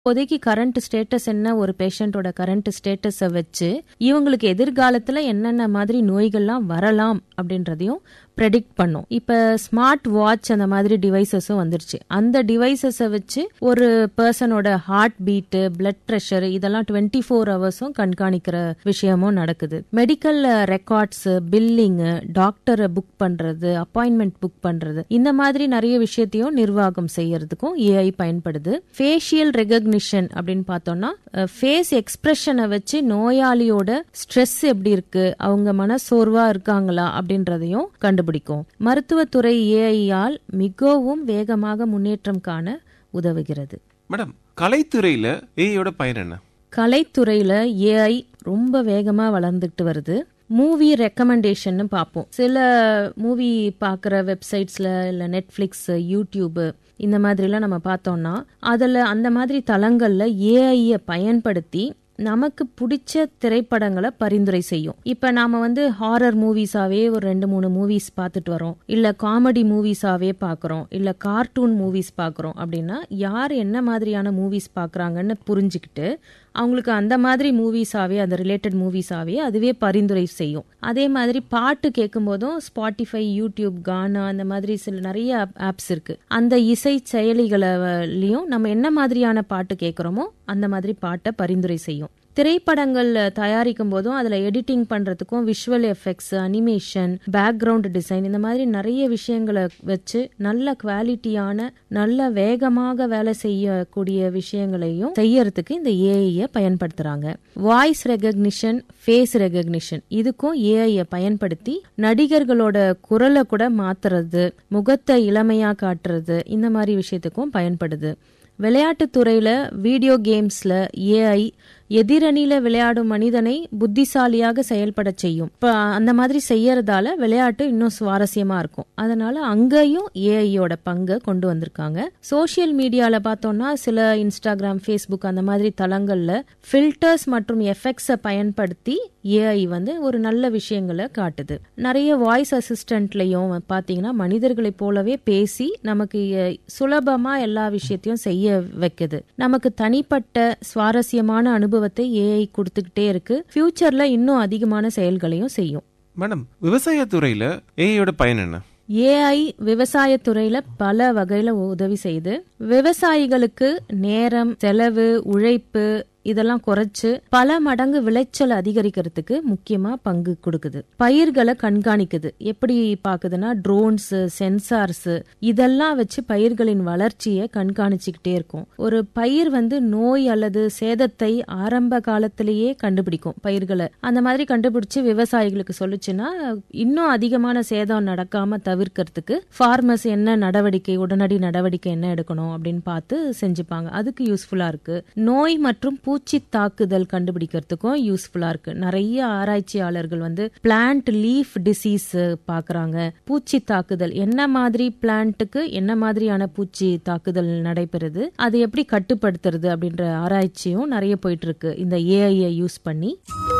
இப்போதைக்கு current status என்ன ஒரு பேஷண்டோட கரண்ட் ஸ்டேட்டஸை வச்சு இவங்களுக்கு எதிர்காலத்துல என்னென்ன மாதிரி நோய்கள்லாம் வரலாம் அப்படின்றதையும் ப்ரெடிக்ட் பண்ணும் இப்ப ஸ்மார்ட் வாட்ச் அந்த மாதிரி டிவைசஸும் வந்துருச்சு அந்த டிவைசஸை வச்சு ஒரு பர்சனோட ஹார்ட் பீட்டு பிளட் ப்ரெஷர் இதெல்லாம் டுவெண்ட்டி ஃபோர் ஹவர்ஸும் கண்காணிக்கிற விஷயமும் நடக்குது மெடிக்கல் ரெக்கார்ட்ஸ் பில்லிங்கு டாக்டரை புக் பண்றது அப்பாயின்மெண்ட் புக் பண்றது இந்த மாதிரி நிறைய விஷயத்தையும் நிர்வாகம் செய்யறதுக்கும் ஏஐ பயன்படுது ஃபேஷியல் ரெகக்னிஷன் அப்படின்னு பார்த்தோம்னா ஃபேஸ் எக்ஸ்பிரஷனை வச்சு நோயாளியோட ஸ்ட்ரெஸ் எப்படி இருக்கு அவங்க மனசோர்வா இருக்காங்களா அப்படின்றதையும் கண்டுபிடிக்கும் மருத்துவத்துறை ஏஐயால் மிகவும் வேகமாக முன்னேற்றம் காண உதவுகிறது மேடம் கலைத்துறையில ஏயோட பயன் என்ன கலைத்துறையில ஏஐ ரொம்ப வேகமா வளர்ந்துட்டு வருது மூவி ரெக்கமெண்டேஷன் பார்ப்போம் சில மூவி பார்க்குற வெப்சைட்ஸ்ல இல்லை நெட்ஃப்ளிக்ஸ் யூடியூப் இந்த மாதிரிலாம் நம்ம பார்த்தோம்னா அதில் அந்த மாதிரி தளங்களில் ஏஐயை பயன்படுத்தி நமக்கு பிடிச்ச திரைப்படங்களை பரிந்துரை செய்யும் இப்ப நாம வந்து ஹாரர் மூவிஸாவே ஒரு ரெண்டு மூணு மூவிஸ் பார்த்துட்டு வரோம் இல்ல காமெடி மூவிஸாவே பாக்குறோம் இல்ல கார்ட்டூன் மூவிஸ் பாக்குறோம் அப்படின்னா யார் என்ன மாதிரியான மூவிஸ் பாக்குறாங்கன்னு புரிஞ்சுக்கிட்டு அவங்களுக்கு அந்த மாதிரி மூவிஸாவே அந்த ரிலேட்டட் மூவிஸாவே அதுவே பரிந்துரை செய்யும் அதே மாதிரி பாட்டு கேட்கும் போதும் ஸ்பாட்டிஃபை யூடியூப் கானா அந்த மாதிரி சில நிறைய ஆப்ஸ் இருக்கு அந்த இசை செயலிகளையும் நம்ம என்ன மாதிரியான பாட்டு கேட்குறோமோ அந்த மாதிரி பாட்டை பரிந்துரை செய்யும் திரைப்படங்கள் தயாரிக்கும் போதும் அதுல எடிட்டிங் பண்றதுக்கும் visual effects animation background design இந்த மாதிரி நிறைய விஷயங்களை வச்சு நல்ல குவாலிட்டியான நல்ல வேகமாக வேலை செய்யக்கூடிய விஷயங்களையும் செய்யறதுக்கு இந்த ஏஐய பயன்படுத்துறாங்க வாய்ஸ் ரெகக்னிஷன் ஃபேஸ் ரெகக்னிஷன் இதுக்கும் ஏஐய பயன்படுத்தி நடிகர்களோட குரலை கூட மாத்துறது முகத்தை இளமையா காட்டுறது இந்த மாதிரி விஷயத்துக்கும் பயன்படுது விளையாட்டுத்துறையில வீடியோ கேம்ஸ்ல ஏஐ எதிரணியில விளையாடும் மனிதனை புத்திசாலியாக செயல்பட செய்யும் இப்ப அந்த மாதிரி செய்யறதால விளையாட்டு இன்னும் சுவாரஸ்யமா இருக்கும் அதனால அங்கேயும் ஏஐயோட பங்கை கொண்டு வந்திருக்காங்க சோசியல் மீடியால பார்த்தோம்னா சில இன்ஸ்டாகிராம் ஃபேஸ்புக் அந்த மாதிரி தளங்கள்ல ஃபில்டர்ஸ் மற்றும் எஃபெக்ட்ஸை பயன்படுத்தி ஏஐ வந்து ஒரு நல்ல விஷயங்களை காட்டுது நிறைய வாய்ஸ் அசிஸ்டன்ட்லயும் பாத்தீங்கன்னா மனிதர்களை போலவே பேசி நமக்கு சுலபமா எல்லா விஷயத்தையும் செய்ய வைக்குது நமக்கு தனிப்பட்ட சுவாரஸ்யமான அனுபவத்தை ஏஐ கொடுத்துக்கிட்டே இருக்கு ஃபியூச்சர்ல இன்னும் அதிகமான செயல்களையும் செய்யும் மேடம் விவசாயத்துறையில ஏயோட பயன் என்ன ஏஐ விவசாயத்துறையில பல வகையில உதவி செய்து விவசாயிகளுக்கு நேரம் செலவு உழைப்பு இதெல்லாம் குறைச்சு பல மடங்கு விளைச்சல் அதிகரிக்கிறதுக்கு முக்கியமா பங்கு கொடுக்குது பயிர்களை கண்காணிக்குது எப்படி பாக்குதுன்னா ட்ரோன்ஸ் சென்சார்ஸ் இதெல்லாம் வச்சு பயிர்களின் வளர்ச்சியை கண்காணிச்சுக்கிட்டே இருக்கும் ஒரு பயிர் வந்து நோய் அல்லது சேதத்தை ஆரம்ப காலத்திலேயே கண்டுபிடிக்கும் பயிர்களை அந்த மாதிரி கண்டுபிடிச்சு விவசாயிகளுக்கு சொல்லுச்சுன்னா இன்னும் அதிகமான சேதம் நடக்காம தவிர்க்கிறதுக்கு ஃபார்மர்ஸ் என்ன நடவடிக்கை உடனடி நடவடிக்கை என்ன எடுக்கணும் அப்படின்னு பார்த்து செஞ்சுப்பாங்க அதுக்கு யூஸ்ஃபுல்லா இருக்கு நோய் மற்றும் பூச்சி தாக்குதல் கண்டுபிடிக்கிறதுக்கும் யூஸ்ஃபுல்லா இருக்கு நிறைய ஆராய்ச்சியாளர்கள் வந்து பிளான்ட் லீஃப் டிசீஸ் பாக்குறாங்க பூச்சி தாக்குதல் என்ன மாதிரி பிளான்ட்டுக்கு என்ன மாதிரியான பூச்சி தாக்குதல் நடைபெறுது அதை எப்படி கட்டுப்படுத்துறது அப்படின்ற ஆராய்ச்சியும் நிறைய போயிட்டு இருக்கு இந்த ஏஐ யூஸ் பண்ணி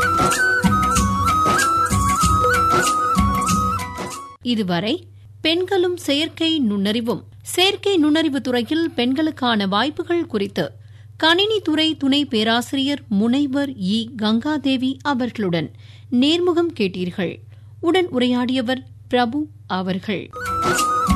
இதுவரை பெண்களும் செயற்கை நுண்ணறிவும் செயற்கை நுண்ணறிவு துறையில் பெண்களுக்கான வாய்ப்புகள் குறித்து கணினித்துறை துணை பேராசிரியர் முனைவர் இ கங்காதேவி அவர்களுடன் நேர்முகம் கேட்டீர்கள் உடன் உரையாடியவர் பிரபு அவர்கள்